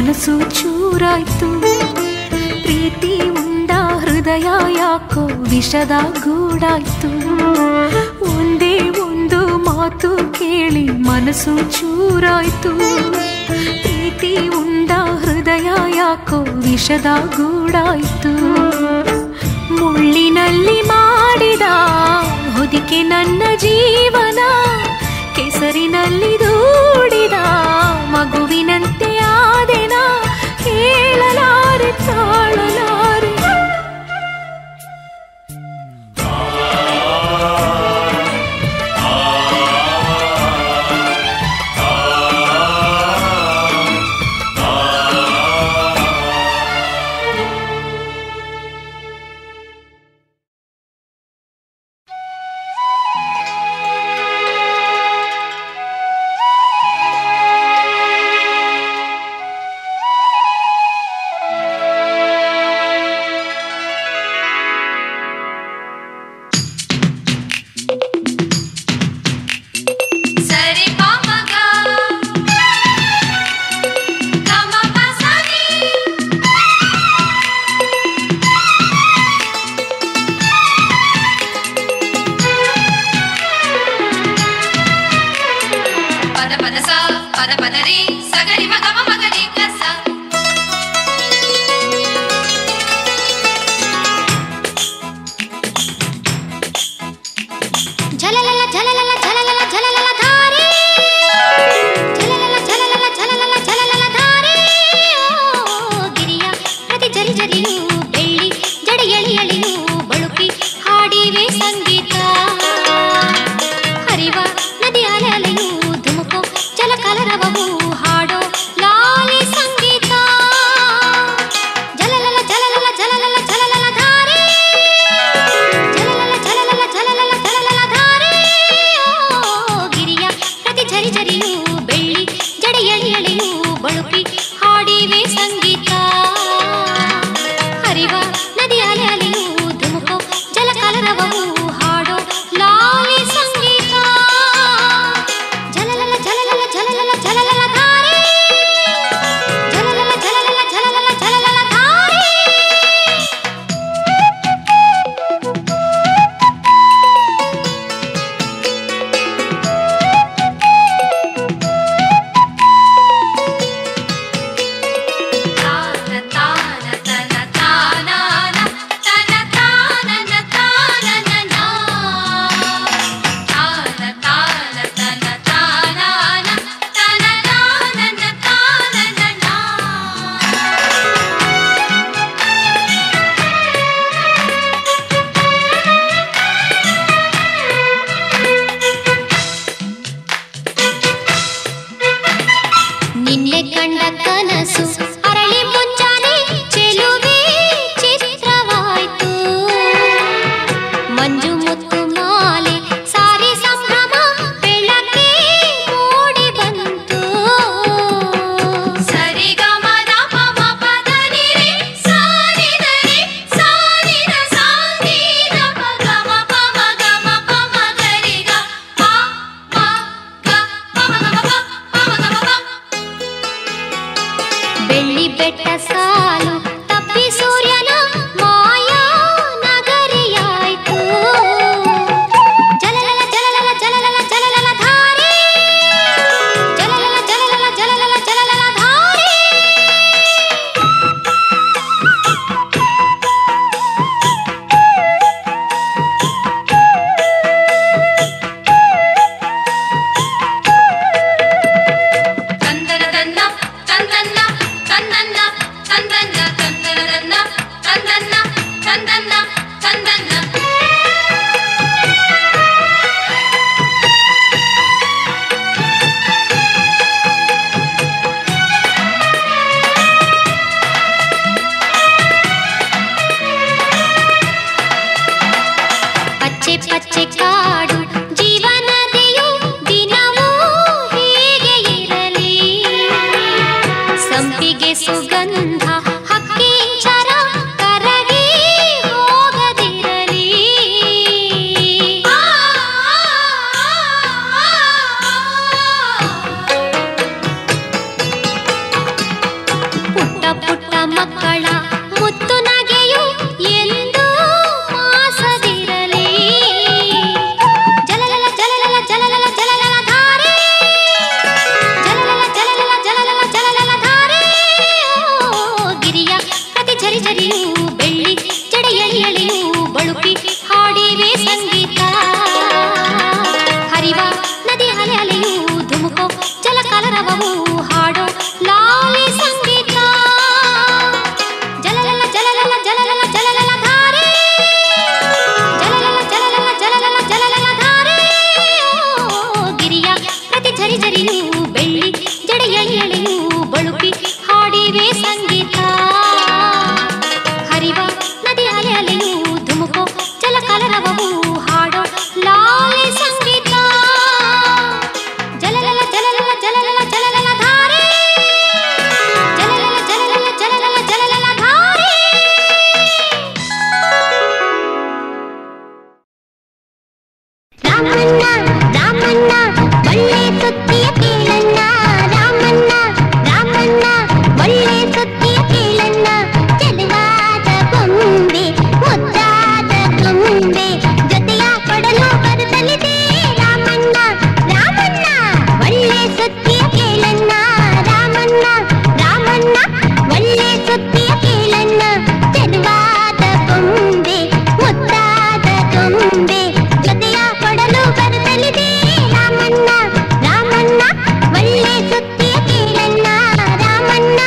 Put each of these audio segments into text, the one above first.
ಮನಸ್ಸು ಚೂರಾಯ್ತು ಪ್ರೀತಿ ಉಂಡ ಹೃದಯ ಯಾಕೋ ವಿಷದ ಗೂಡಾಯ್ತು ಒಂದೇ ಒಂದು ಮಾತು ಕೇಳಿ ಮನಸ್ಸು ಚೂರಾಯ್ತು ಪ್ರೀತಿ ಉಂಡ ಹೃದಯ ಯಾಕೋ ವಿಷದ ಗೂಡಾಯ್ತು ಮುಳ್ಳಿನಲ್ಲಿ ಮಾಡಿದ ಹೊದಿಕೆ ನನ್ನ ಜೀವನ ಕೆಸರಿನಲ್ಲಿ ದೂಡಿದ ಮಗುವಿನಂತೆ ಆದೆನ ಹೇಳಲಾರೆ ತಾಳಲಾರೆ ಸರಿ ಪಾಮಗ ಗಮ ಪಸನಿ ಪದ ಪದ ಸ ಪದ ಪದ ರೀ ಸಗರಿ ಮಗ ಮಗ ರೀ ಕಸ ಝಲಲಲ ಝಲಲಲ ಝಲಲಲ ಝಲಲಲ ಧಾರೆ ಝಲಲಲ ಝಲಲಲ ಝಲಲಲ ಝಲಲಲ ಧಾರೆ ಓ ಗಿರಿಯ ಪ್ರತಿ ಜರಿ ಜರಿಯು ಬೆಳ್ಳಿ ಜಡಿ ಎಳಿ ಎಳಿಯು ಬಳುಕಿ ಹಾಡಿವೆ ಸಂಗೀತ ಹರಿವ ನದಿ ಅಲೆ ಅಲೆಯು ಧುಮುಕೋ ಜಲ ಕಲರವವು ಹಾಡೋ ಲಾಲಿ ಸಂಗೀತ ಜಲಲಲ ಜಲಲಲ ಜಲಲಲ ಜಲಲಲ ಧಾರೆ ಝಲಲಲ ಝಲಲಲ ಝಲಲಲ ಝಲಲಲ ಧಾರೆ ಓ ಗಿರಿಯ ಪ್ರತಿ ಝರಿ ಝರಿಯು ಬೆಳ್ಳಿ ಜಡಿ ಎಳಿ ಎಳೆಯು ಬಳುಕಿ ಹಾಡಿವೆ ಸಂಗೀತ ಹರಿವ ನದಿ ಅಲೆ ಅಲೆಯು ಧುಮುಕೋ ಜಲ ಕಲರವವು ಹಾಡೋ ಲಾಲಿ ಸಂಗೀತ ಝಲಲಲ ಝಲಲಲ ಝಲಲಲ ಝಲಲಲ ಧಾರೆ ಝಲಲಲ ಝಲಲಲ ಝಲಲಲ ಝಲಲಲ ಧಾರೆ ತಾನ ತಾನ ತನ ತಾನಾನ ತನ ತಾನನ ತಾನನ ತಾನ ತಾನ ತನ ತಾನಾನ ತನ ತಾನನ ತಾನನ ನಿನ್ನೆ ಕಂಡ ಕನಸು ಅರಳಿ ಮುಂಜಾನೆ ಚೆಲುವೆ ಚಿತ್ರವಾಯ್ತು ಮಂಜು ಮುತ್ತು ಮಾಲೆ ಸಾರಿ ಸಂಭ್ರಮ ಬೆಳಕೆ ಮೂಡಿ ಬಂತು ಸರಿ ಗ ಮ ದ ಪ ಮ ಪ ದ ನಿ ರೆ ಸಾ ನಿ ದ ರೆ ಸಾ ನಿ ದ ಸಾ ನಿ ದ ಪ ಗ ಮ ಪ ಮ ಗ ಮ ಪ ಮ ಗ ರಿ ಗ ಪ ಮ ಗ ಪ ಮ ಗ ಮ ಪ ಪ ಮ ಗ ಮ ಪ ಬೆಳ್ಳಿ ಬೆಟ್ಟ ಸಾಲು ತಪ್ಪಿ ಸೂರ್ಯನ ಮಾಯಾ ನಗರಿಯಾಯ್ತು ಜಲಲಲ ಜಲಲಲ ಜಲಲಲ ಜಲಲಲ ಧಾರೆ ಜಲಲಲ ಜಲಲಲ ಜಲಲಲ ಜಲಲಲ ಧಾರೆ ತಂದನ ತನ್ನ ತಂದನ್ನ ತಂದನ್ನ ತಂದನ್ನ ತಂದನ ತನ್ನ ತಂದನ್ನ ತಂದನ್ನ ತಂದನ್ನ ಪಚ್ಚೆ ಪಚ್ಚೆ ಕಾಡು ಜೀವನದಿಯು ದಿನವೂ ಹೀಗೆ ಇರಲಿ ಸಂಪಿಗೆ ಸುಗಂಧ ಹಕ್ಕಿಂಚರ ಕರಗಿ ಹೋಗದಿರಲಿ ಪುಟ್ಟ ಮಕ್ಕಳ ಮುತ್ತು ನಗೆಯು ಎಂದು ಮಾಸದಿರಲಿ ಜಲಲಲ ಜಲಲಲ ಜಲಲಲ ಜಲಲಲ ಧಾರೆ ಜಲಲಲ ಜಲಲಲ ಜಲಲಲ ಜಲಲಲ ಧಾರೆ ಓ ಗಿರಿಯ ಪ್ರತಿ ಝರಿ ಝರಿಯು ಬೆಳ್ಳಿ ಜಡೆ ಎಳಿ ಎಳೆಯು ಬಳುಕಿ ಹಾಡಿವೆ ಸಂಗೀತ ಹರಿವ ನದಿ ಅಲೆ ಅಲೆಯು ಧುಮುಕೋ ಜಲ ಕಲರವವು ಹಾಡೋ ಲಾಲಿ ಸಂಗೀತ ಜಲಲಲ ಜಲಲಲ ಜಲಲಲ ಜಲಲಲ ಧಾರೆ ಜಲಲಲ ಜಲಲಲ ಜಲಲಲ ಜಲಲಲ ಧಾರೆ ಓ ಗಿರಿಯ ಪ್ರತಿ ಝರಿ ಝರಿಯು ಬೆಳ್ಳಿ ಜಡೆ ಎಳಿ ಎಳೆಯು ಬಳುಕಿ ಹಾಡಿವೆ ಸಂಗೀತ ಹರಿವ ನದಿ ಅಲೆ ಅಲೆಯು ಧುಮುಕೋ ಜಲ ಕಲರವವು ಹಾಡೋ ಲಾಲಿ ಸಂಗೀತ ಜಲಲಲ ಜಲಲಲ ಜಲಲಲ ಜಲಲಲ ಧಾರೆ ಜಲಲಲ ಜಲಲಲ ಜಲಲಲ ಜಲಲಲ ಧಾರೆ ರಾಮಣ್ಣ ರಾಮಣ್ಣ ಒಳ್ಳೆ ಸುದ್ದಿಯ ಕೇಳಣ್ಣ ರಾಮಣ್ಣ ರಾಮಣ್ಣ ಒಳ್ಳೆ ಸುದ್ದಿಯ ಕೇಳಣ್ಣ ಚೆಲುವಾದ ಗೊಂಬೆ ಮುದ್ದಾದ ಗೊಂಬೆ ಜೊತೆಯ ಕೊಡಲು ಬರುತ್ತಲಿದೆ ರಾಮಣ್ಣ ರಾಮಣ್ಣ ಒಳ್ಳೆ ಸುದ್ದಿಯ ಕೇಳಣ್ಣ ರಾಮಣ್ಣ ರಾಮಣ್ಣ ಒಳ್ಳೆ ಸುದ್ದಿಯ ಕೇಳಣ್ಣ ಚೆಲುವಾದ ಗೊಂಬೆ ಮುದ್ದಾದ ಗೊಂಬೆ ಜೊತೆಯ ಕೊಡಲು ಬರುತ್ತಲಿದೆ ರಾಮಣ್ಣ ರಾಮಣ್ಣ ಒಳ್ಳೆ ಸುದ್ದಿಯ ಕೇಳಣ್ಣ ರಾಮಣ್ಣ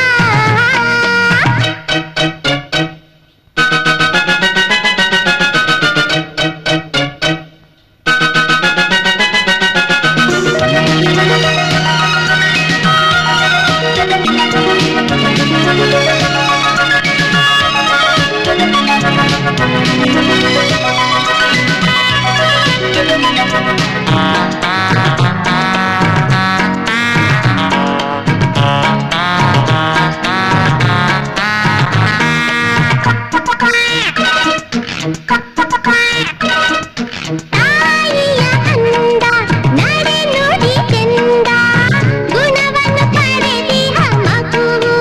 ತಾಯಿಯ ಅಂದ ನಡೆ ನುಡಿ ಚೆಂದ ಗುಣವನ್ನು ಪಡೆದಿಹ ಮಗುವು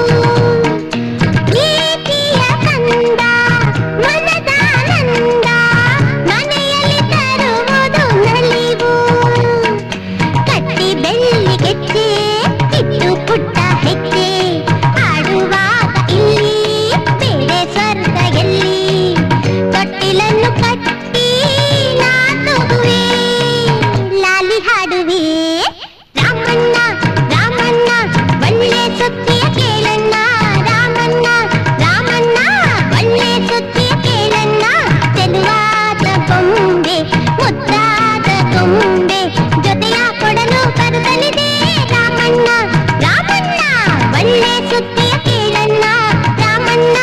ಪ್ರೀತಿಯ ಕಂದ ಮನದಾನಂದ ಮನೆಯಲ್ಲಿ ತರುವುದು ನಲಿವು ಕಟ್ಟಿ ಬೆಳ್ಳಿ ಗೆಜ್ಜೆ ಇಟ್ಟು ಪುಟ್ಟ ಹೆಜ್ಜೆ ಆಡುವಾಗ ಇಲ್ಲಿ ಬೇರೆ ಸ್ವರ್ಗ ಎಲ್ಲಿ ತೊಟ್ಟಿಲನ್ನು ಕಟ್ಟಿ ನಾದುವೆ ಲಾಲಿ ಹಾಡುವೆ ರಾಮಣ್ಣ ರಾಮಣ್ಣ ಒಳ್ಳೆ ಸುದ್ದಿಯ ಕೇಳಣ್ಣ ರಾಮಣ್ಣ ರಾಮಣ್ಣ ಒಳ್ಳೆ ಸುದ್ದಿಯ ಕೇಳಣ್ಣ ಚೆಲುವಾದ ಗೊಂಬೆ ಮುದ್ದಾದ ಗೊಂಬೆ ಜೊತೆಯ ಕೊಡಲು ಬರುತ್ತಲಿದೆ ರಾಮಣ್ಣ ರಾಮಣ್ಣ ಒಳ್ಳೆ ಸುದ್ದಿಯ ಕೇಳಣ್ಣ ರಾಮಣ್ಣ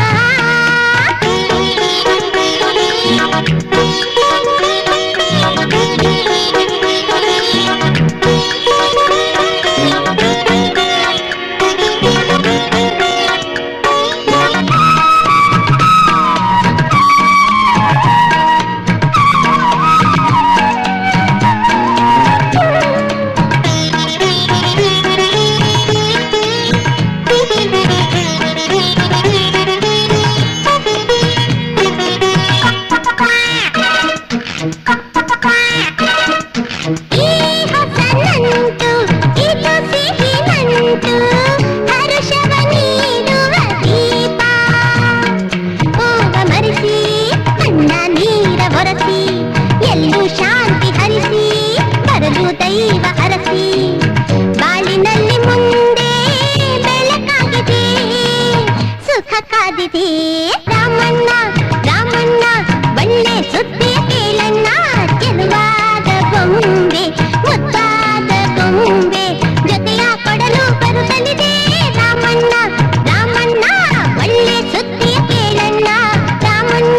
ಈ ಹೊಸ ನಂಟು ಇದು ಸಿಹಿ ನಂಟು ಹರುಷವ ನೀಡುವ ದೀಪ ಹೋಗ ಮರೆಸಿ ಅಣ್ಣ ನೀರ ಒರಸಿ ಎಲ್ಲೂ ಶಾಂತಿ ಹರಿಸಿ ಬರಲು ದೈವ ಹರಸಿ ಬಾಳಿನಲ್ಲಿ ಮುಂದೆ ಬೆಳಕಾಗಿದೆ ಸುಖ ಕಾದಿದೆ ರಾಮಣ್ಣ ರಾಮಣ್ಣ ಒಳ್ಳೆ ಸುದ್ದಿ ಕೇಳಣ್ಣ ಚೆಲುವಾದ ಗೊಂಬೆ ಮುದ್ದಾದ ಗೊಂಬೆ ಜೊತೆಯ ಕೊಡಲು ಬರುತ್ತಲಿದೆ ರಾಮಣ್ಣ ರಾಮಣ್ಣ ಒಳ್ಳೆ ಸುದ್ದಿ ಕೇಳಣ್ಣ ರಾಮಣ್ಣ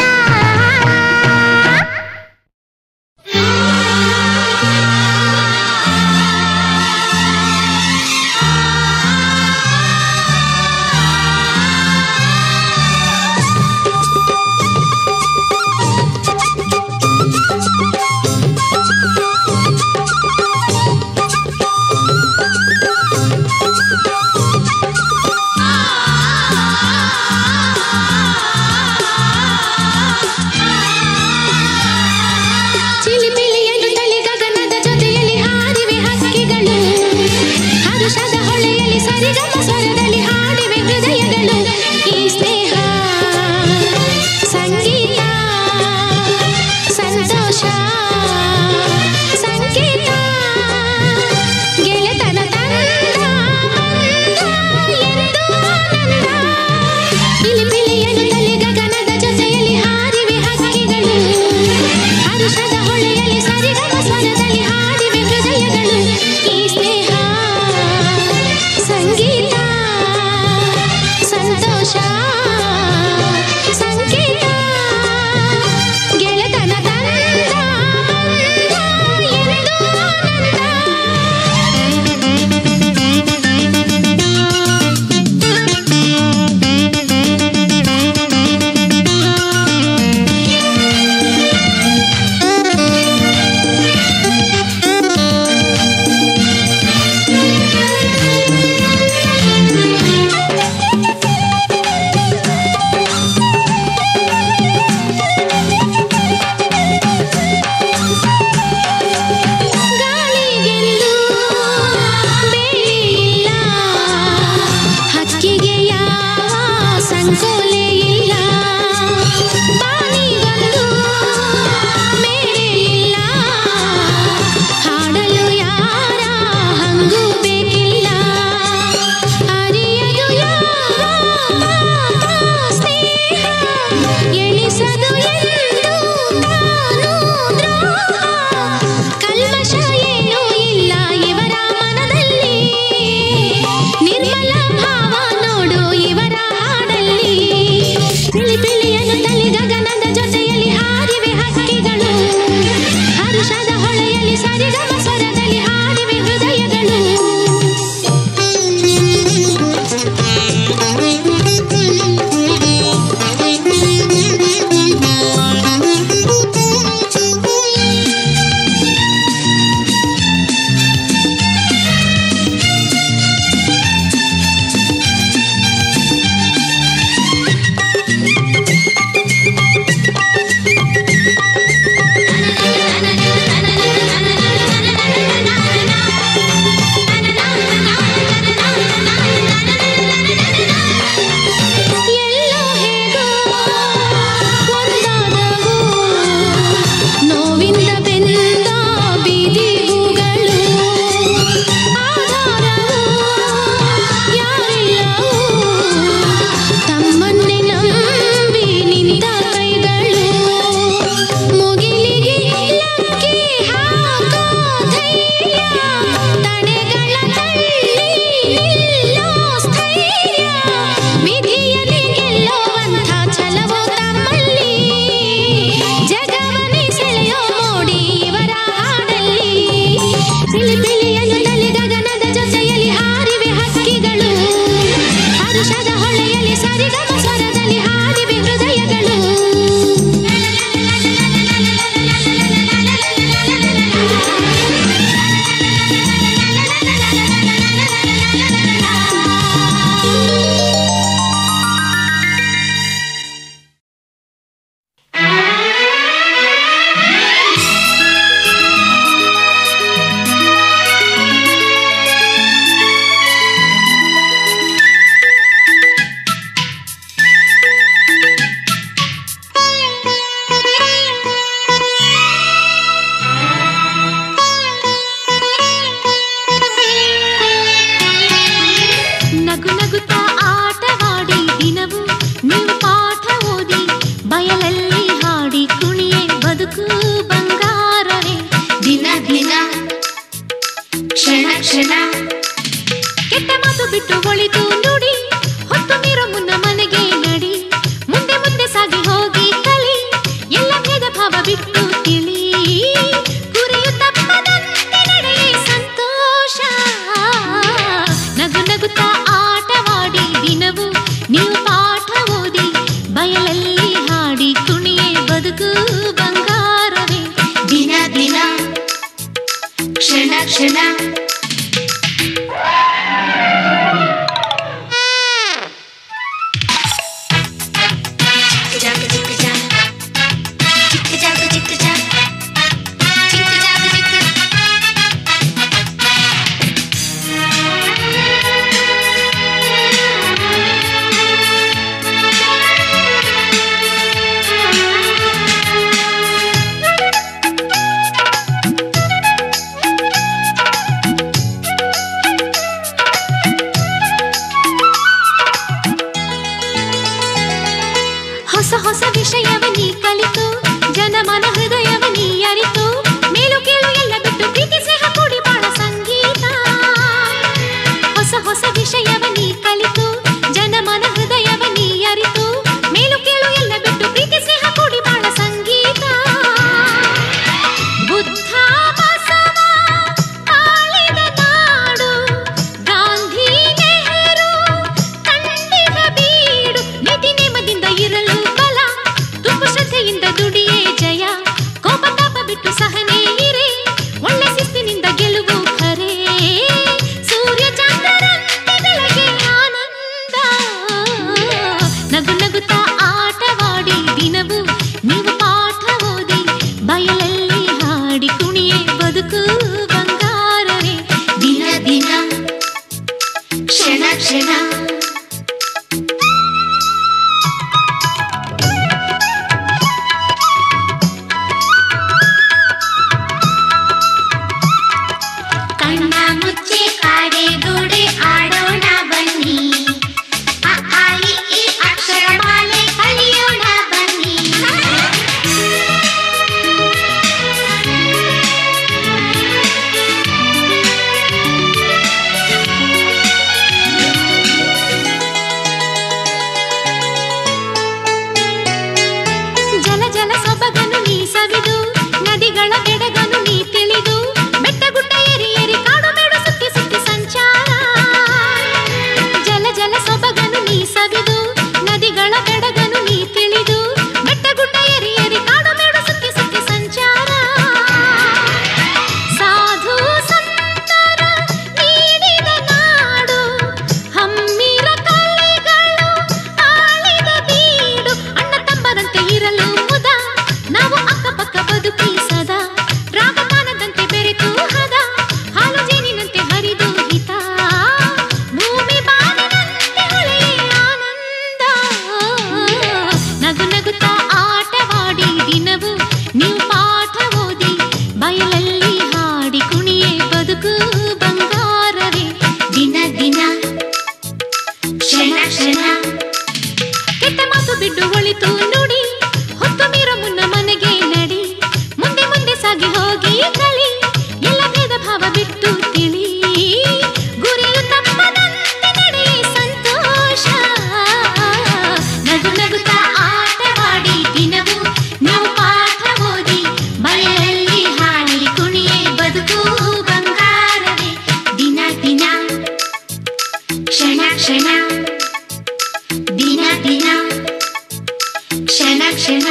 ಆ ಸಂಕೋಲೆ ಇಲ್ಲ ಬಾನಿಗೊಂದು ಮೇರೆ ಇಲ್ಲ ಹಾಡಲು ಯಾರ ಹಂಗೂ ಬೇಕಿಲ್ಲ ಅರಿಯದು ಯಾರ ಸ್ನೇಹ ಎಣಿಸದು ಎಂದು ನಾನು ದ್ರೋಹ ಕಲ್ಮಶ ಏನೂ ಇಲ್ಲ ಇವರ ಮನದಲ್ಲಿ ನಿರ್ಮಲ ಭಾವ ನೋಡು ಇವರ ಹಾಡಲ್ಲಿ ತಿಳಿ ತಿಳಿಯನು ತಲೆ ಗಗನದ ಜೊತೆಯಲ್ಲಿ ಹಾರಿವೆ ಹಕ್ಕಿಗಳು ಹರುಷದ ಹೊಳೆಯಲ್ಲಿ ಸರಿಗಮ ಸ್ವರದಲ್ಲಿ ಹಾಡಿವೆ ಹೃದಯಗಳು ಎಲ್ಲೋ ಹೇಗೋ ಒಂದಾದವು ನೋವಿಂದ ಬೆಂದ ಬೀದಿ ಹೂಗಳು ಆಧಾರವು ಯಾರಿಲ್ಲವು ತಮ್ಮನ್ನೇ ನಂಬಿ ನಿಂತ ಕೈಗಳು ಮುಗಿಲಿಗೆ ಲಕ್ಕಿ ಹಾಕೋ ಧೈರ್ಯ ತಡೆಗಳ ತಳ್ಳಿ ನಿಲ್ಲೋ ಸ್ಥೈರ್ಯ ವಿಧಿಯಲ್ಲಿ ಗೆಲ್ಲುವಂಥ ಛಲವೋ ತಮ್ಮಲ್ಲಿ ಜಗವನ್ನೇ ಸೆಳೆಯೋ ಮೋಡಿ ಇವರ ಹಾಡಲ್ಲಿ ತಿಳಿ ತಿಳಿಯಲು ತಲೆ ಗಗನದ ಜೊತೆಯಲ್ಲಿ ಹಾರಿವೆ ಹಕ್ಕಿಗಳು ಹರುಷದ ಹೊಳೆಯಲ್ಲಿ ಸರಿಗಮ ಸ್ವರದಲ್ಲಿ ಹಾಡಿವೆ ಹೃದಯಗಳು ನಗು ನಗುತ್ತಾ ಆಟವಾಡಿ ದಿನವು ನೀವು ಪಾಠ ಓದಿ ಬಯಲಲ್ಲಿ ಹಾಡಿ ಕುಣಿಯೇ ಬದುಕು ಬಂಗಾರವೇ ದಿನ ದಿನ ಕ್ಷಣ ಕ್ಷಣ ಕೆಟ್ಟ ಮಾತು ಬಿಟ್ಟು ಒಳಿತು ನುಡಿ ಹೊತ್ತು ನೀರು ಮುನ್ನ ಮನೆಗೆ ನಡಿ ಮುಂದೆ ಮುಂದೆ ಸಾಗಿ ಹೋಗಿ ಕಲಿ ಎಲ್ಲ ಭೇದ ಭಾವ ಬಿಟ್ಟು ತಿಳಿ ಗುರಿಯು ತಪ್ಪದಂತೆ ನಡೆಯೇ ಸಂತೋಷ ನಗು ನಗುತ್ತಾ ಆಟವಾಡಿ ದಿನವು ನೀವು ಪಾಠ ಓದಿ ಬಯಲಲ್ಲಿ ಹಾಡಿ ಕುಣಿಯೇ ಬದುಕು ಬಂಗಾರವೇ ದಿನ ದಿನ ಕ್ಷಣ ಕ್ಷಣ ಚಿಕ್ಕ ಜಾಗ ಚಿಕ್ಕ ಜಾಗ ಚಿಕ್ಕ ಜಾಗ ಚಿಕ್ಕ ಜಾಗ ಚಿಕ್ಕ ಜಾಗ ಚಿಕ್ಕ ಹೊಸ ಹೊಸ ವಿಷಯವ ನೀ ಕಲಿತು ಜನಮನ ಹೃದಯವ ನೀ ಅರಿತು ಮೇಲು ಕೀಳು ಎಲ್ಲ ಬಿಟ್ಟು ಪ್ರೀತಿ ಸ್ನೇಹ ಕೂಡಿ ಬಾಳ ಸಂಗೀತ ಹೊಸ ಹೊಸ ವಿಷಯವ ನೀ ಕಲಿತು ಜನಮನ ಹೃದಯವ ನೀ ಅರಿತು ಮೇಲು ಕೀಳು ಎಲ್ಲ ಬಿಟ್ಟು ಪ್ರೀತಿ ಸ್ನೇಹ ಕೂಡಿ ಬಾಳ ಸಂಗೀತ ಬುದ್ಧ ಬಸವ ಆಳಿದ ನಾಡು ಗಾಂಧಿ ನೆಹರು ಕಂಡಿದ ಬೀಡು ನೀತಿ ನೇಮದಿಂದ ಇರಲು ಬಲ ತುಪ್ಪ ಕ್ಷಣ ಕ್ಷಣ ಕೆಟ್ಟ ಮಾತು ಬಿಟ್ಟು ಒಳಿತು ನುಡಿ ಹೊತ್ತು ಮೀರೋ ಮುನ್ನ ಮನೆಗೆ ನಡಿ ಮುಂದೆ ಮುಂದೆ ಸಾಗಿ ಹೋಗಿ ಕಳಿ ಎಲ್ಲ ಭೇದ ಭಾವ ಬಿಟ್ಟು ತಿಳಿ ಗುರಿಯು ತಪ್ಪದಂತೆ ನಡೆ ಸಂತೋಷ ನಗು ನಗುತ್ತಾ ಆಟವಾಡಿ ದಿನವೂ ನಾವು ಪಾಠ ಓದಿ ಮಳೆಯಲ್ಲಿ ಹಾಡಿ ಕುಣಿಯೇ ಬದುಕು ಬಂಗಾರವೇ ದಿನ ದಿನ ಕ್ಷಣ ಕ್ಷಣ ದಿನ ದಿನ ಕ್ಷಣ ಕ್ಷಣ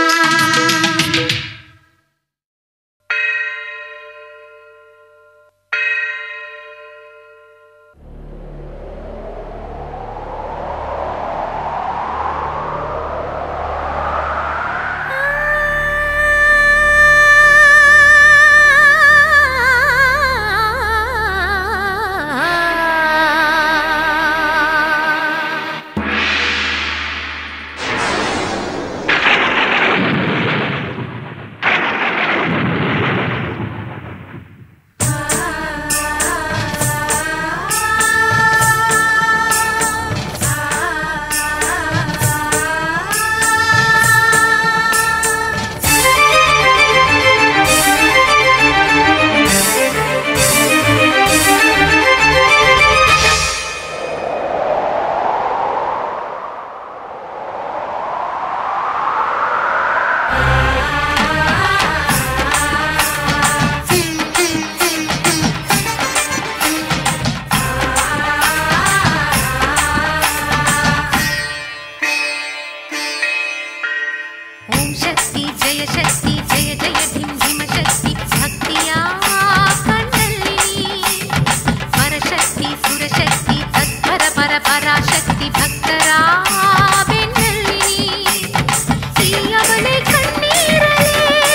ಓಂ ಶಕ್ತಿ ಜಯ ಶಕ್ತಿ ಜಯ ಜಯ ಧಿಂ ಧಿಮ ಶಕ್ತಿ ಭಕ್ತಿಯ ಕಣ್ಣಲ್ಲಿ ಪರಶಕ್ತಿ ಸುರಶಕ್ತಿ ತತ್ಪರ ಪರ ಪರಾಶಕ್ತಿ ಭಕ್ತರ ಬೆನ್ನಲ್ಲಿ ಈ ಅವಳೆ ಕಣ್ಣೀರಲೇ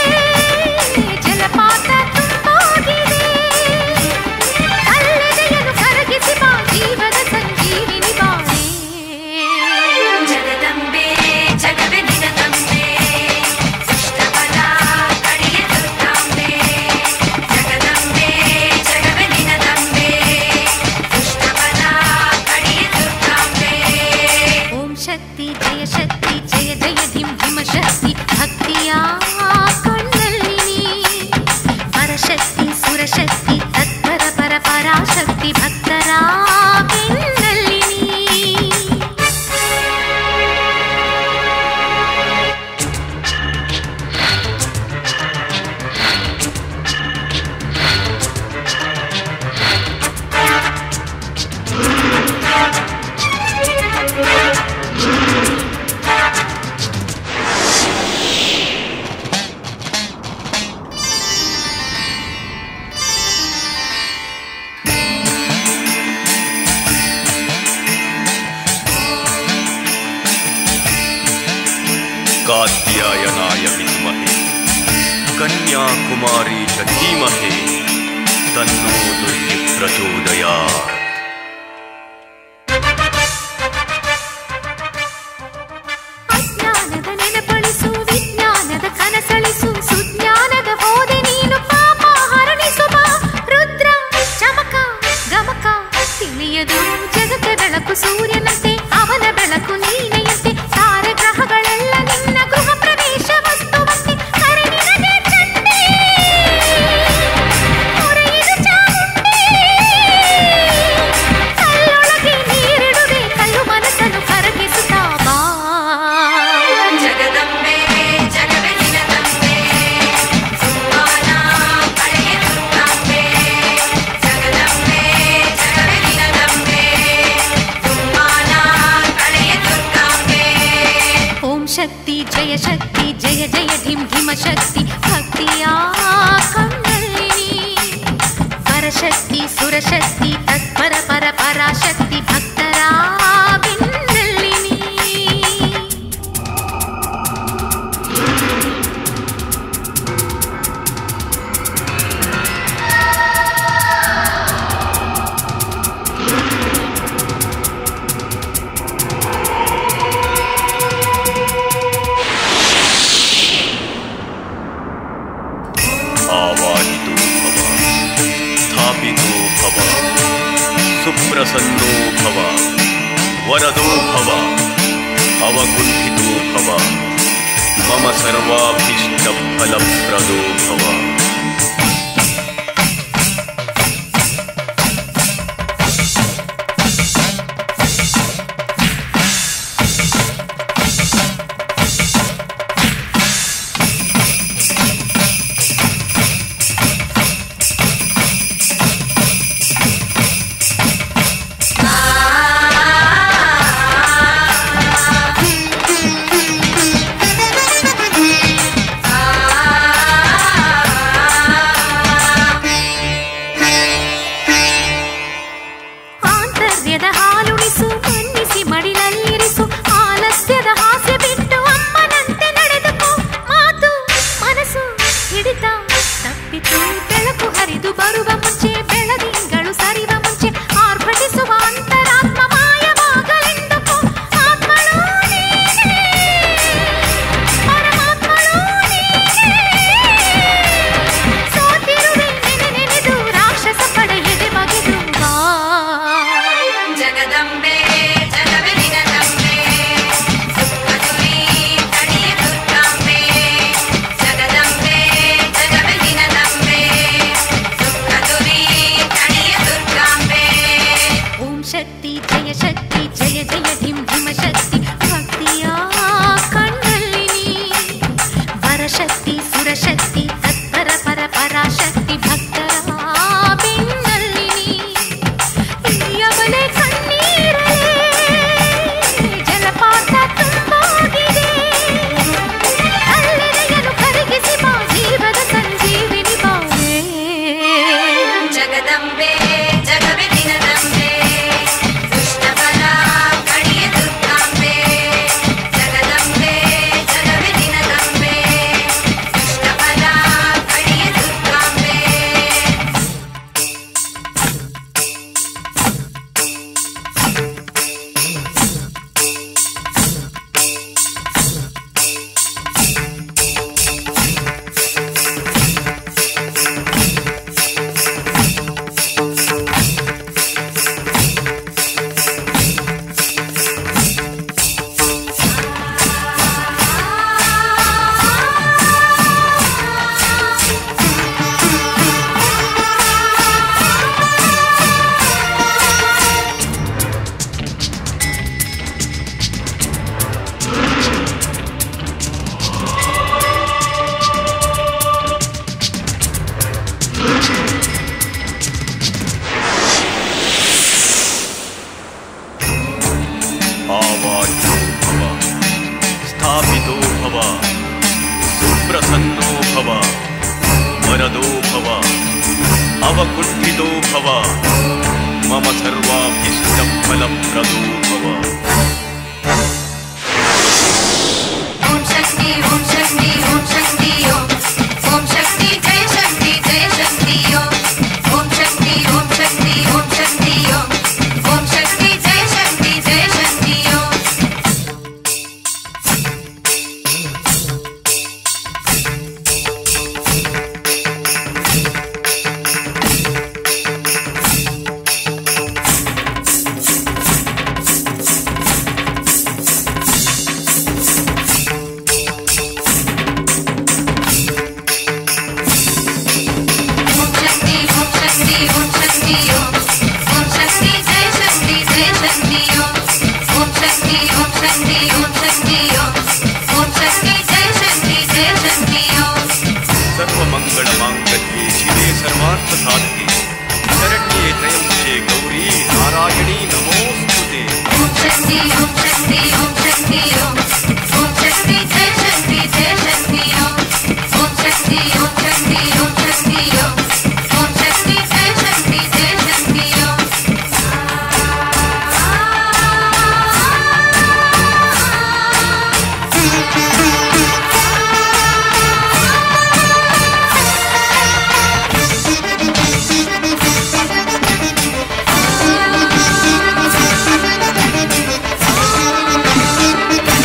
ಜಲಪಾತ ತುಂಬೋಗಿದೆ ಅಲ್ಲದೆಯನು ಕರಗಿಸಿ ಬಾ ಜೀವದ ಸಂಜೀವಿನಿ ಬಾಳೆ ಜಗದಂಬೆ ಜಗವೇ ನಿನದಂಬೆ ಸೃಷ್ಟಫಲ ಕಡೆಯ ದುರ್ಗಾಂಬೆ ಜಗದಂಬೆ ಜಗವೇ ನಿನದಂಬೆ ಸೃಷ್ಟಫಲ ಕಡೆಯ ದುರ್ಗಾಂಬೆ ಓಂ ಶಕ್ತಿ ಜಯ ಶಕ್ತಿ ಜಯ ಜಯ ಧಿಂ ಧಿಮ ಶಕ್ತಿ ಭಕ್ತಿಯ ಕಣ್ಣಲ್ಲಿ ನೀ. ಪರಶಕ್ತಿ ಸುರಶಕ್ತಿ ತತ್ಪರ ಪರ ಪರಾಶಕ್ತಿ ಭಕ್ತರ ಬೆನ್ನಲ್ಲಿ ನೀ. कात्यायनाय विद्महे कन्याकुमारी च धीमहि तन्नो दुर्गे प्रचोदयात् ಅಜ್ಞಾನದ ನೆನಪಳಿಸು ವಿಜ್ಞಾನದ ಕನಸಳಿಸು ಸುಜ್ಞಾನದ ಬೋಧೆ ನೀನು ಪಾಪ ಹರಣಿಸು ಬಾ ರುದ್ರ ಚಮಕ ಗಮಕ ತಿಳಿಯದು ಜಗತ್ತ ಬೆಳಕು ಸೂರ್ಯನಂತೆ ಅವನ ಬೆಳಕು ನೀನೆಯಂತೆ ತಾರೆ ಗ್ರಹಗಳೆಲ್ಲ ನಿನ್ನ ಗೃಹ ಪ್ರವೇಶ ವಸ್ತುವಂತೆ ಕರೆ ನಿನಗೆ ಚಂಡಿ ಹೊರೆಯಿಡು ಚಾಮುಂಡಿ ಕಲ್ಲೊಳಗೆ ನೀರಿಡುವೆ ಕಲ್ಲು ಮನಸ್ಸನ್ನು ಕರಗಿಸುತ್ತಾ ಬಾ ಜಗದಂಬೆ ಜಗವೇ ನಿನದಂಬೆ ಸುಮಾನ ಕಡೆಯ ದುರ್ಗಾಂಬೆ ಜಗದಂಬೆ ಜಗವೇ ನಿನದಂಬೆ ಸುಮಾನ ಕಡೆಯ ದುರ್ಗಾಂಬೆ ಓಂ ಶಕ್ತಿ ಜಯ ಶಕ್ತಿ ಜಯ ಜಯ ಧಿಂ ಧಿಮ ಶಕ್ತಿ ಭಕ್ತಿಯ ಕಣ್ಣಲ್ಲಿ ನೀ. ಪರಶಕ್ತಿ ಸುರಶಕ್ತಿ ತತ್ಪರ ಪರ ಪರಾಶಕ್ತಿ ಭಕ್ತರ ಬೆನ್ನಲ್ಲಿ ನೀ. वरदो भव अवकुण्ठितो भव मम सर्वाभीष्टफलप्रदो भव ಆಂತರ್ಯದ ಹಾಲುಣಿಸು ಮನ್ನಿಸಿ ಮಡಿಲಲ್ಲಿರಿಸು ಆಲಸ್ಯದ ಹಾಸ್ಯ ಬಿಟ್ಟು ಅಮ್ಮನಂತೆ ನಡೆದುಕೋ ಮಾತು ಮನಸ್ಸು ಹಿಡಿತ ತಪ್ಪಿತು ಬೆಳಕು ಹರಿದು ಬರುವ ಮುಂಚೆ ಬೆಳದಿಂಗಳು ಸರಿವ ಮುಂಚೆ ಆರ್ಭಟಿಸುವ ಅಂತರಾತ್ಮ ಮಾಯವಾಗಲೆಂದುಕೋ ಆತ್ಮಳೋ ನೀನೇ, ಪರಮಾತ್ಮಳೋ ನೀನೇ. ಸೋತಿರುವೆ ನೆನೆ ನೆನೆದು ರಾಕ್ಷಸ ಪಡೆ ಎದೆ ಬಗೆದು ಬಾ ಜಗದಂಬೆ ಜಗವೇ ನಿನದಂಬೆ ದುಃಖದುರಿ ತಡಿಯ ದುರ್ಗಾಂಬೆ ಜಗದಂಬೆ ಜಗವೇ ನಿನದಂಬೆ ದುಃಖದುರಿ ತಡಿಯ ದುರ್ಗಾಂಬೆ ಓಂ ಶಕ್ತಿ ಜಯ ಶಕ್ತಿ ಜಯ ಜಯ ಧಿಂ ಧಿಮ ಶಕ್ತಿ ಭಕ್ತಿಯ ಕಣ್ಣಲ್ಲಿ ನೀ ವರಶಕ್ತಿ ಸುರಶಕ್ತಿ ತತ್ಪರ ಪರ ಪರಾಶಕ್ತಿ ಭಕ್ತರ ಬೆನ್ನಲ್ಲಿ ನೀ ಯವಳೆ ಕಣ್ಣೀರಲೇ ಜಲಪಾತ ತುಂಬೋಗಿದೆ ಅಲ್ಲೆಡೆಯಲು ಕರಗಿಸಿ ಬಾ ಜೀವದ ಸಂಜೀವಿನಿ ಬಾವೇ ಜಗದಂಬೆ ಜಗವೇ ನಿನದಂಬೆ ದುಷ್ಟಬಲ ಕಡಿಯ ದುರ್ಗಾಂಬೆ ಜಗದಂಬೆ ಜಗವೇ ನಿನದಂಬೆ ದುಷ್ಟಬಲ ಕಡಿಯ ದುರ್ಗಾಂಬೆ आवाह्यो भव स्थापितो भव सुप्रसन्नो भव वरदो भव अवकुण्ठितो भव मम सर्वाभीष्टफलप्रदो भव ಓಂ ಶಕ್ತಿ ಓಂ ಶಕ್ತಿ ಓಂ ಶಕ್ತಿ ಓಂ ಓಂ ಶಕ್ತಿ ಜಯ ಶಕ್ತಿ ಜಯ ಶಕ್ತಿ ಓಂ ಓಂ ಶಕ್ತಿ ಓಂ ಶಕ್ತಿ ಓಂ ಶಕ್ತಿ ಓಂ ಓಂ ಶಕ್ತಿ ಜಯ ಶಕ್ತಿ ಜಯ ಶಕ್ತಿ ಓಂ ಓಂ ಶಕ್ತಿ ಓಂ ಶಕ್ತಿ ಓಂ ಶಕ್ತಿ ಓಂ ಓಂ ಶಕ್ತಿ ಜಯ ಶಕ್ತಿ ಜಯ ಶಕ್ತಿ ಓಂ ಓಂ ಶಕ್ತಿ ಓಂ ಶಕ್ತಿ ಓಂ ಶಕ್ತಿ ಓಂ ಓಂ ಶಕ್ತಿ ಜಯ ಶಕ್ತಿ ಜಯ ಶಕ್ತಿ ಓಂ सर्वमङ्गलमाङ्गल्ये शिवे सर्वार्थसाधके शरण्ये त्रयम्बके गौरी नारायणी नमोऽस्तु ते ಓಂ ಶಕ್ತಿ ಓಂ ಶಕ್ತಿ ಓಂ ಶಕ್ತಿ ಓಂ ಓಂ ಶಕ್ತಿ ಜಯ ಶಕ್ತಿ ಜಯ ಶಕ್ತಿ ಓಂ ಓಂ ಶಕ್ತಿ ಓಂ ಶಕ್ತಿ ಓಂ ಶಕ್ತಿ ಓಂ ಓಂ ಶಕ್ತಿ ಜಯ ಶಕ್ತಿ ಜಯ ಶಕ್ತಿ ಓಂ ಿ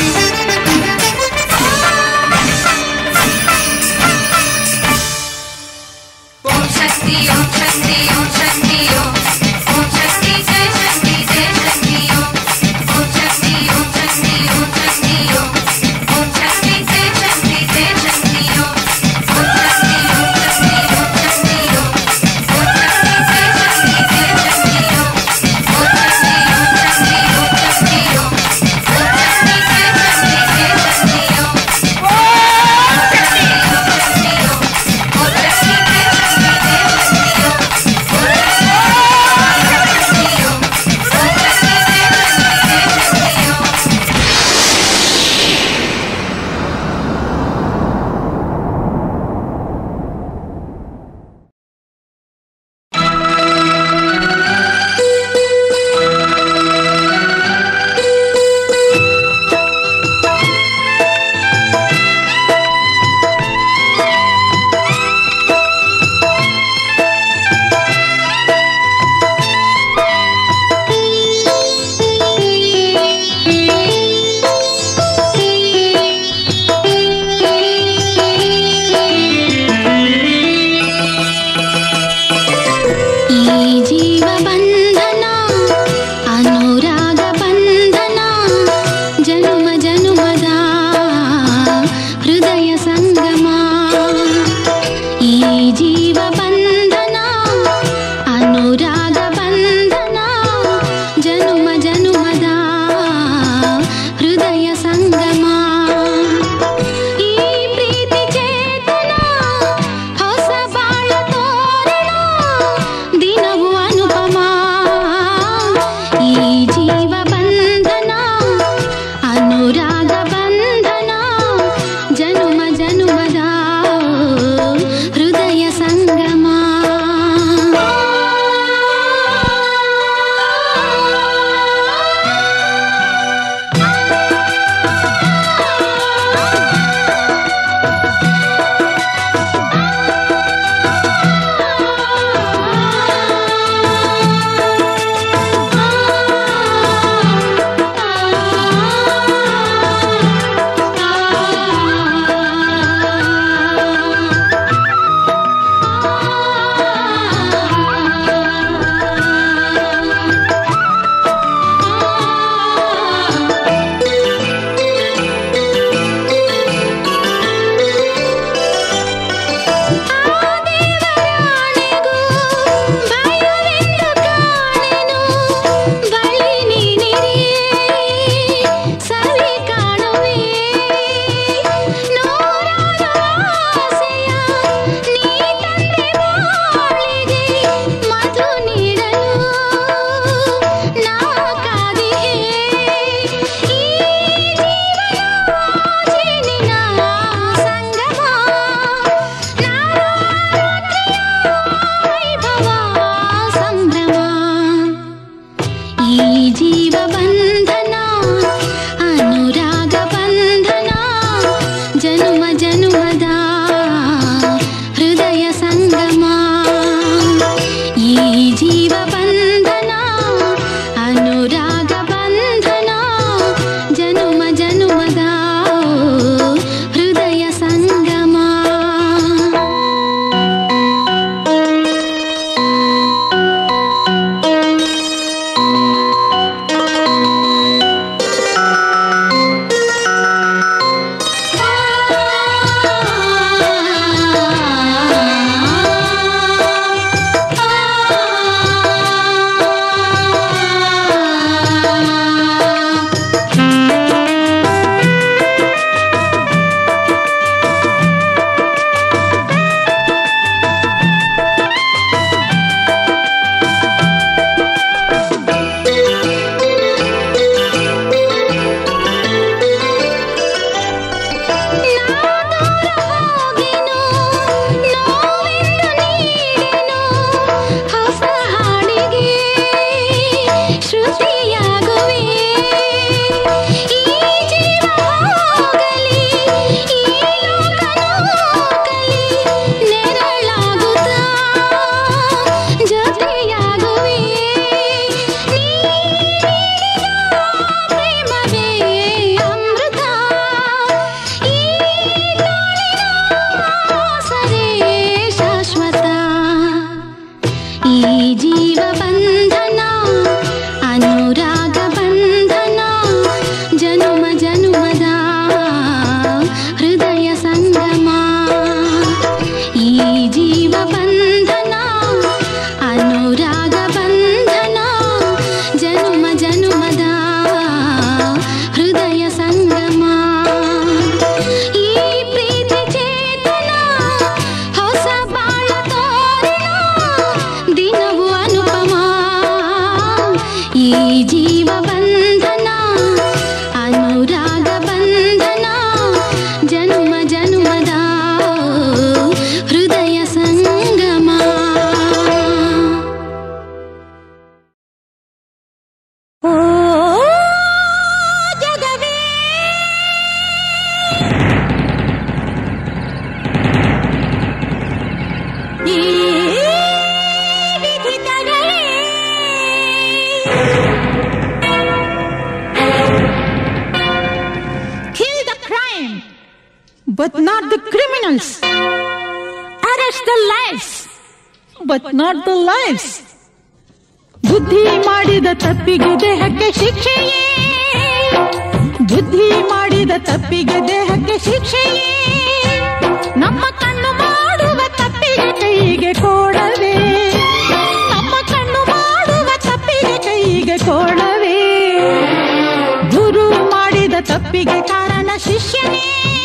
but not the criminals. Arrest the lives, but not the lives. ಬುದ್ಧಿ ಮಾಡಿದ ತಪ್ಪಿಗೆ ದೇಹಕ್ಕೆ ಶಿಕ್ಷೆಯೇ ಬುದ್ಧಿ ಮಾಡಿದ ತಪ್ಪಿಗೆ ದೇಹಕ್ಕೆ ಶಿಕ್ಷೆಯೇ ನಮ್ಮ ಕಣ್ಣು ಮಾಡುವ ತಪ್ಪಿಗೆ ಕೈಗೆ ಕೊಡವೇ ನಮ್ಮ ಕಣ್ಣು ಮಾಡುವ ತಪ್ಪಿಗೆ ಕೈಗೆ ಕೊಡವೇ ಗುರು ಮಾಡಿದ ತಪ್ಪಿಗೆ ಕಾರಣ ಶಿಷ್ಯನೇ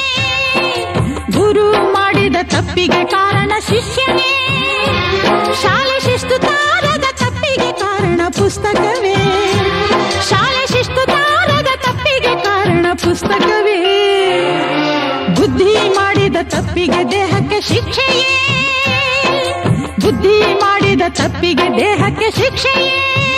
ಗುರು ಮಾಡಿದ ತಪ್ಪಿಗೆ ಕಾರಣ ಶಿಷ್ಯನೇ ಶಾಲೆ ಶಿಸ್ತು ತಾರದ ತಪ್ಪಿಗೆ ಕಾರಣ ಪುಸ್ತಕವೇ ಶಾಲೆ ಶಿಸ್ತು ತಾರದ ತಪ್ಪಿಗೆ ಕಾರಣ ಪುಸ್ತಕವೇ ಬುದ್ಧಿ ಮಾಡಿದ ತಪ್ಪಿಗೆ ದೇಹಕ್ಕೆ ಶಿಕ್ಷೆಯೇ ಬುದ್ಧಿ ಮಾಡಿದ ತಪ್ಪಿಗೆ ದೇಹಕ್ಕೆ ಶಿಕ್ಷೆಯೇ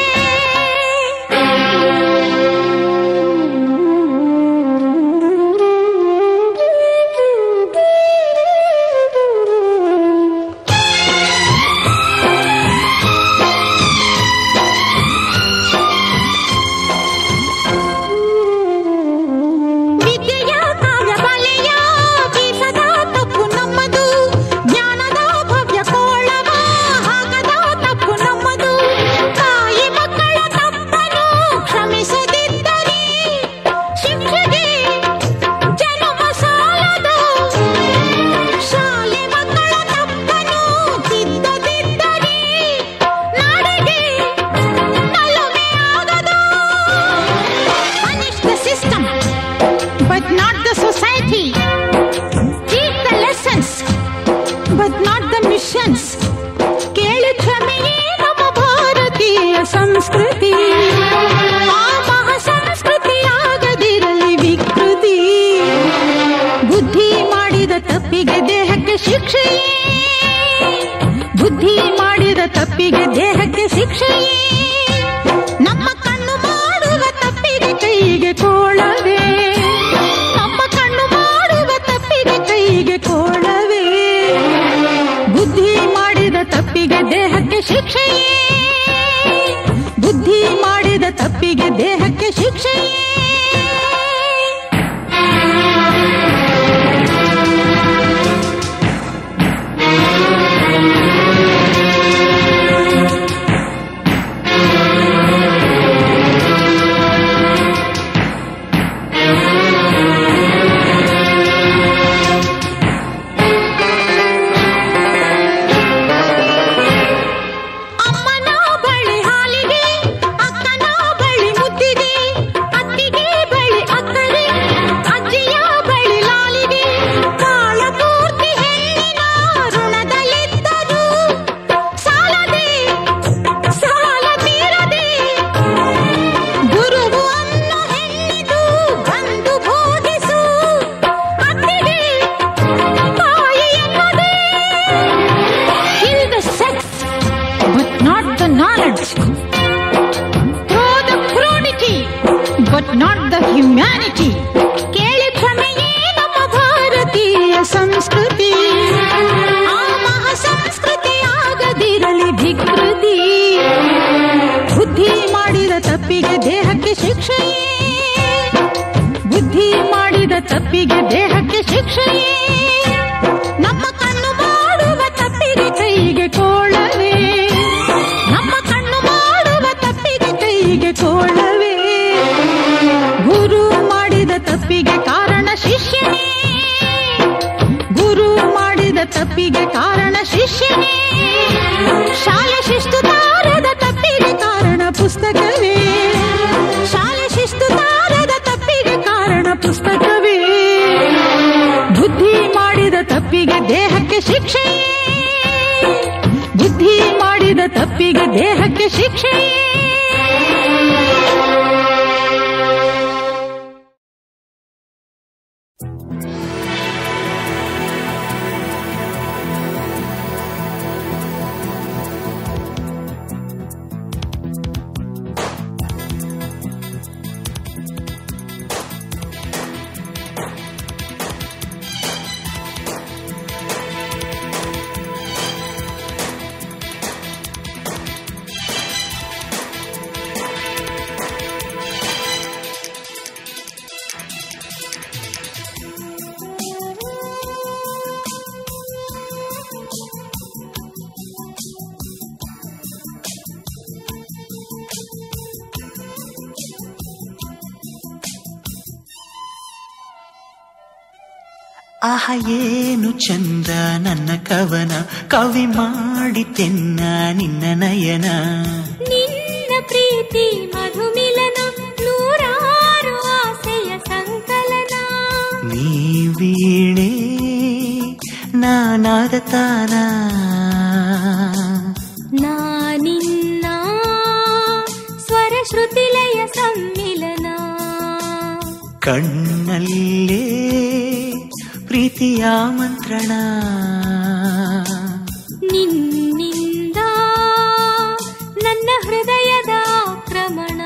ವಿದ್ಯೆಯ ಕಾವ್ಯ ಬಲೆಯ ಬೀಸದ ತಪ್ಪು ನಮ್ಮದು ಜ್ಞಾನದ ಭವ್ಯ ಕೋಳವ ಹಾಕದ ತಪ್ಪು ನಮ್ಮದು ತಾಯಿ ಮಕ್ಕಳ ತಪ್ಪನು ಕ್ಷಮಿಸದಿದ್ದರೆ ಶಿಕ್ಷೆಗೆ ಜನ್ಮ ಸಾಲದು ಶಾಲೆ ಮಕ್ಕಳ ತಪ್ಪನು ತಿದ್ದದಿದ್ದರೆ ನಾಡಿಗೆ ನಲುಮೆ ಆಗದು Punish the system, but not the society. Teach the lessons, but not the missions. ಕೇಳಿ ಕ್ಷಮೆಯೇ ನಮ್ಮ ಭಾರತೀಯ ಸಂಸ್ಕೃತಿ ಆ ಮಹಾ ಸಂಸ್ಕೃತಿಯಾಗದಿರಲಿ ವಿಕೃತಿ ಬುದ್ಧಿ ಮಾಡಿದ ತಪ್ಪಿಗೆ ದೇಹಕ್ಕೆ ಶಿಕ್ಷೆಯೇ ಬುದ್ಧಿ ಮಾಡಿದ ತಪ್ಪಿಗೆ ದೇಹಕ್ಕೆ ಶಿಕ್ಷೆಯೇ ನಮ್ಮ ಕಣ್ಣು ಮಾಡುವ ತಪ್ಪಿಗೆ ಕೈಗೆ ಕೋಳವೇ ನಮ್ಮ ಕಣ್ಣು ಮಾಡುವ ತಪ್ಪಿಗೆ ಕೈಗೆ ಕೋಳವೇ ಬುದ್ಧಿ ಮಾಡಿದ ತಪ್ಪಿಗೆ ದೇಹಕ್ಕೆ ಶಿಕ್ಷೆಯೇ ಬುದ್ಧಿ ಮಾಡಿದ ತಪ್ಪಿಗೆ ದೇಹಕ್ಕೆ ಶಿಕ್ಷೆಯೇ ಅಮ್ಮನ ಬಳಿ ಹಾಲಿಗೆ ಅಕ್ಕನ ಬಳಿ ಮುದ್ದಿಗೆ ಅತ್ತಿಗೆ ಬಳಿ ಅಕ್ಕರೆ ಅಜ್ಜಿಯ ಬಳಿ ಲಾಲಿಗೆ ಕಾಳ ಪೂರ್ತಿ ಹೆಣ್ಣಿನ ಋಣದಲ್ಲಿದ್ದರು ಸಾಲದೆ ಸಾಲ ತೀರದೆ ಗುರುವು ಅನ್ನು ಹೆಣ್ಣಿದು ಬಂದು ಬೋಧಿಸು ಅತ್ತಿಗೆ ತಾಯಿ ಎನ್ನದೆ kill the sex, but not the knowledge. Throw the crudity, but not the humanity. ಕೇಳಿ ಕ್ಷಮೆಯೇ ನಮ್ಮ ಭಾರತೀಯ ಸಂಸ್ಕೃತಿ ಆ ಮಹಾ ಸಂಸ್ಕೃತಿ ಆಗದಿರಲಿ ವಿಕೃತಿ ಬುದ್ಧಿ ಮಾಡಿದ ತಪ್ಪಿಗೆ ದೇಹಕ್ಕೆ ಶಿಕ್ಷೆಯೇ ಬುದ್ಧಿ ಮಾಡಿದ ತಪ್ಪಿಗೆ ದೇಹಕ್ಕೆ ಶಿಕ್ಷೆಯೇ ನಮ್ಮ ಕಣ್ಣು ಮಾಡುವ ತಪ್ಪಿಗೆ ಕೈಗೆ ಕೋಳವೇ ನಮ್ಮ ಕಣ್ಣು ಮಾಡುವ ತಪ್ಪಿಗೆ ಕೈಗೆ ಕೋಳವೇ ಗುರು ಮಾಡಿದ ತಪ್ಪಿಗೆ ಕಾರಣ ಶಿಷ್ಯನೇ ಗುರು ಮಾಡಿದ ತಪ್ಪಿಗೆ ಕಾರಣ ಶಿಷ್ಯನೇ ಶಾಲೆ ಶಿಸ್ತು ತಾರದ ತಪ್ಪಿಗೆ ಕಾರಣ ಪುಸ್ತಕವೇ ಶಾಲೆ ಶಿಸ್ತು ತಾರದ ತಪ್ಪಿಗೆ ಕಾರಣ ಪುಸ್ತಕವೇ ಬುದ್ಧಿ ಮಾಡಿದ ತಪ್ಪಿಗೆ ದೇಹಕ್ಕೆ ಶಿಕ್ಷೆಯೇ ಬುದ್ಧಿ ಮಾಡಿದ ತಪ್ಪಿಗೆ ದೇಹಕ್ಕೆ ಶಿಕ್ಷೆಯೇ ಆಹ ಏನು ಚಂದ ನನ್ನ ಕವನ ಕವಿ ಮಾಡಿತೆನ್ನ ನಿನ್ನ ನಯನ ನಿನ್ನ ಪ್ರೀತಿ ಮಧುಮಿಲನ ನೂರಾರು ಆಸೆಯ ಸಂಕಲನ ನೀ ವೀಣೆ ನಾನಾದ ತಾನ ನಾನಿನ್ನ ಸ್ವರ ಶ್ರುತಿಲಯ ಸಮ್ಮಿಲನ ಕಣ್ಣಲ್ಲೇ ಪ್ರೀತಿಯ ಮಂತ್ರಣ ನಿನ್ನಿಂದ ನನ್ನ ಹೃದಯದ ಆಕ್ರಮಣ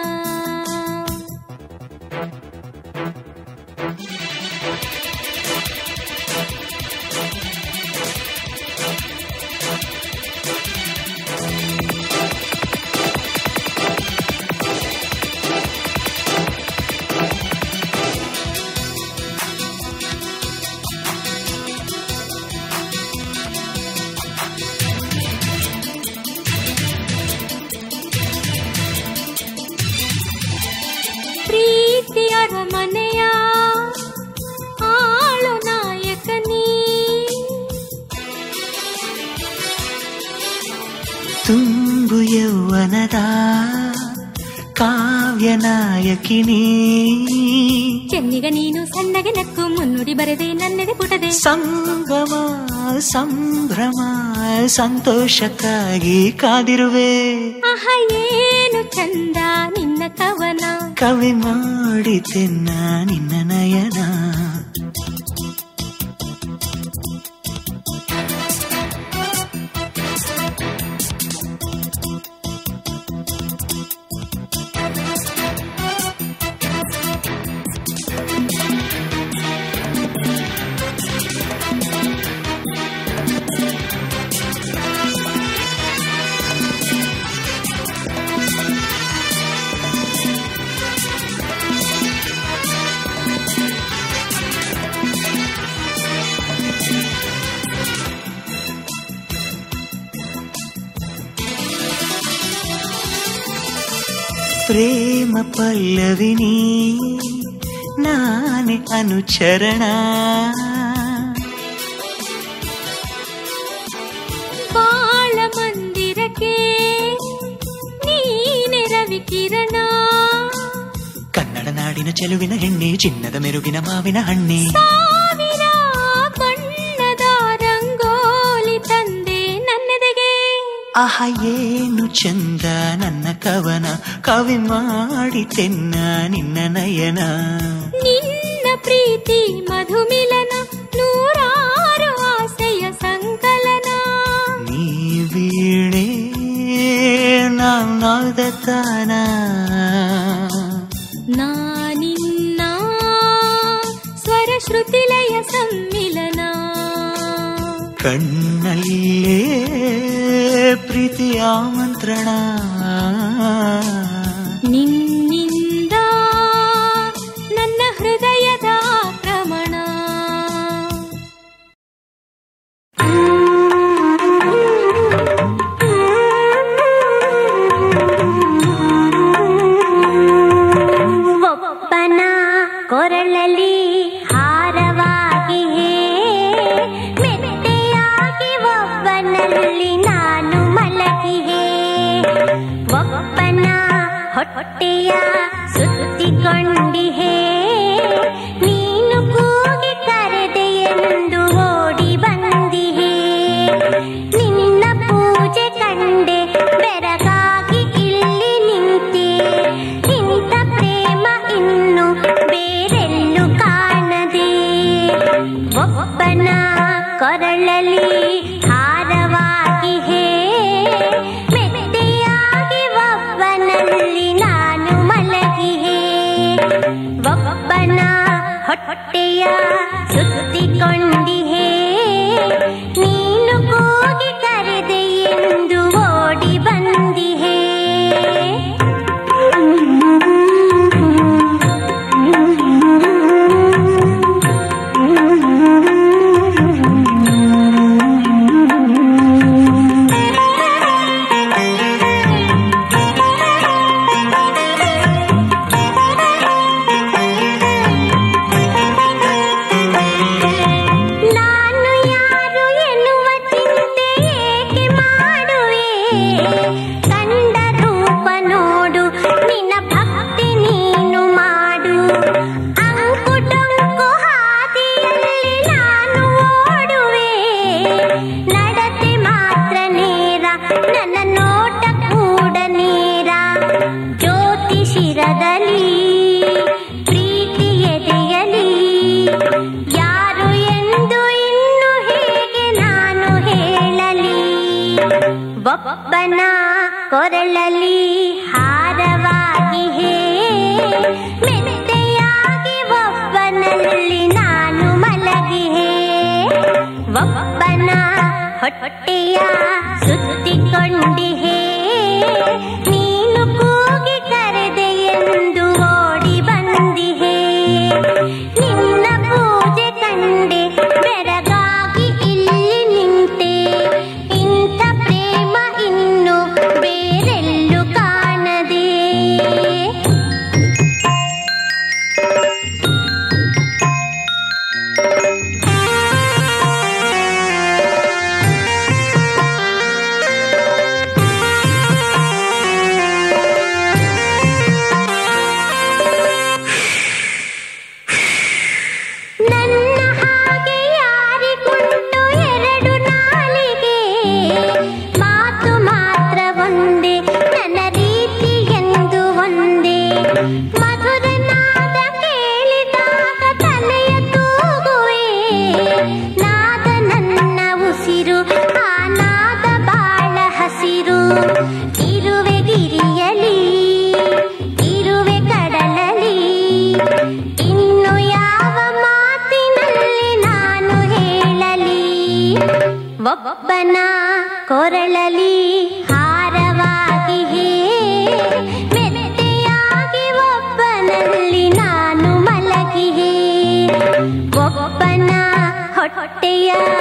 ಪ್ರೀತಿಯರ ಮನೆಯ ಆಳು ನಾಯಕನೀ ತುಂಬು ಯೌವನದ ಕಾವ್ಯ ನಾಯಕಿನಿ ಚೆನ್ನಿಗ ನೀನು ಸಣ್ಣಗೆ ನಕ್ಕು ಮುನ್ನುಡಿ ಬರೆದೆ ನನ್ನೆದೆ ಪುಟದೆ ಸಂಗಮ ಸಂಭ್ರಮ ಸಂತೋಷಕ್ಕಾಗಿ ಕಾದಿರುವೆ ಆಹ ಏನು ಚಂದ ನಿನ್ನ ಕವನ ಕವಿ ಮಾಡಿತೆನ್ನ ನಿನ್ನ ನಯನ ಪ್ರೇಮ ಪಲ್ಲವಿನಿ ನಾನೇ ಅನುಚರಣ ಬಾಳ ಮಂದಿರಕ್ಕೆ ನೀನೆ ರವಿ ಕಿರಣ ಕನ್ನಡ ನಾಡಿನ ಚೆಲುವಿನ ಹೆಣ್ಣೆ ಚಿನ್ನದ ಮೆರುಗಿನ ಮಾವಿನ ಹಣ್ಣೆ ಸಾವಿರ ಬಣ್ಣದ ರಂಗೋಲಿ ತಂದೆ ನನ್ನೆದೆಗೆ ಆಹ ಏನು ಚಂದ ನನ್ನ ಕವನ ಕವಿ ಮಾಡಿತೆನ್ನ ನಿನ್ನ ನಯನ ನಿನ್ನ ಪ್ರೀತಿ ಮಧುಮಿಲನ ನೂರಾರು ಆಸೆಯ ಸಂಕಲನ ನೀ ವೀಣೆ ನಾದ ತಾನ ನಾನಿನ್ನ ಸ್ವರ ಶ್ರುತಿಲಯ ಸಮ್ಮಿಲನ ಕಣ್ಣಲ್ಲೇ ಪ್ರೀತಿಯ ಮಂತ್ರಣ ನಿನ್ನಿಂದ ನನ್ನ ಹೃದಯದ ಆಕ್ರಮಣ ಒಬ್ಬನ ಕೊರಳಲ್ಲಿ ಹಾರವಾಗಿಯೇ ಮೆತ್ತೆಯಾಗಿ ಒಬ್ಬನಲ್ಲಿ ನಾನು ಮಲಗಿಯೇ ಒಬ್ಬನ ಹೊಟ್ಟೆಯ ಸುತ್ತಿಕೊಂಡಿಹೇ ನೀನು ಕೂಗಿ ಕರೆದೆ ಎಂದು ಓಡಿ ಬಂದಿಹೇ ನಿನ್ನ ಪೂಜೆ ಕಂಡೆ ಬೆರಗಾಗಿ ಇಲ್ಲಿ ನಿಂತೆ ಇಂಥ ಪ್ರೇಮ ಇನ್ನು ಬೇರೆಲ್ಲೂ ಕಾಣದೆ ಒಬ್ಬನ ಕೊರಳಲ್ಲಿ ಹಾರವಾಗಿ ಹೇ ಮೆತ್ತೆಯಾಗಿ ಒಬ್ಬನಲ್ಲಿ ನಾನು ಮಲಗಿಹೇ ಒಬ್ಬನ ಹೊಟ್ಟೆಯ ಸುತ್ತಿಕೊಂಡಿಹೇ ನೀನು ಕೂಗಿ ಕರೆದೆ ಎಂದು ಓಡಿ ಬಂದಿಹೇ ಒಬ್ಬನ ಕೊರಳಲಿ ಹಾರವಾಗಿ ಹೇ ಮೆತ್ತೆಯಾಗಿ ಒಬ್ಬನಲ್ಲಿ ನಾನು ಮಲಗಿ ಹೇ ಒಬ್ಬನ ಹೊಟ್ಟೆಯ ಸುತ್ತಿಕೊಂಡಿಹೇ ನೀನು ಕೂಗಿ ಕರೆದೆ ಎಂದು ಓಡಿ ಬಂದಿಹೇ ನಿನ್ನ ಪೂಜೆ ಕಂಡೆ ಬೆರಗಾಗಿ ಇಲ್ಲಿ ನಿಂತೆ ಇಂಥ ಪ್ರೇಮ ಇನ್ನು ಬೇರೆಲ್ಲೂ ಕಾಣದೆ ನನ್ನ ಹಾಗೆ ಯಾರಿಗುಂಟು ಎರಡು ನಾಲಿಗೆ ಮಾತು ಮಾತ್ರ ಒಂದೇ ನನ್ನ ರೀತಿ ಎಂದು ಒಂದೇ ಮಧುರ ನಾದ ಕೇಳಿದಾಗ ತಲೆಯ ತೂಗುವೆ ನಾದ ನನ್ನ ಉಸಿರು ಆ ನಾದ ಬಾಳ ಹಸಿರು ಇರುವೆ ಗಿರಿಯಲಿ ಇರುವೆ ಕಡಲಲಿ ಇನ್ನು ಯಾವ ಮಾತಿನಲ್ಲಿ ನಾನು ಹೇಳಲಿ ಒಬ್ಬನ ಕೊರಳಲಿ ಹಾರವಾಗಿ ಹೇ ಮೆತ್ತೆಯಾಗಿ ಒಬ್ಬನಲ್ಲಿ ನಾನು ಮಲಗಿ ಹೇ ಒಬ್ಬನ ಹೊಟ್ಟೆಯ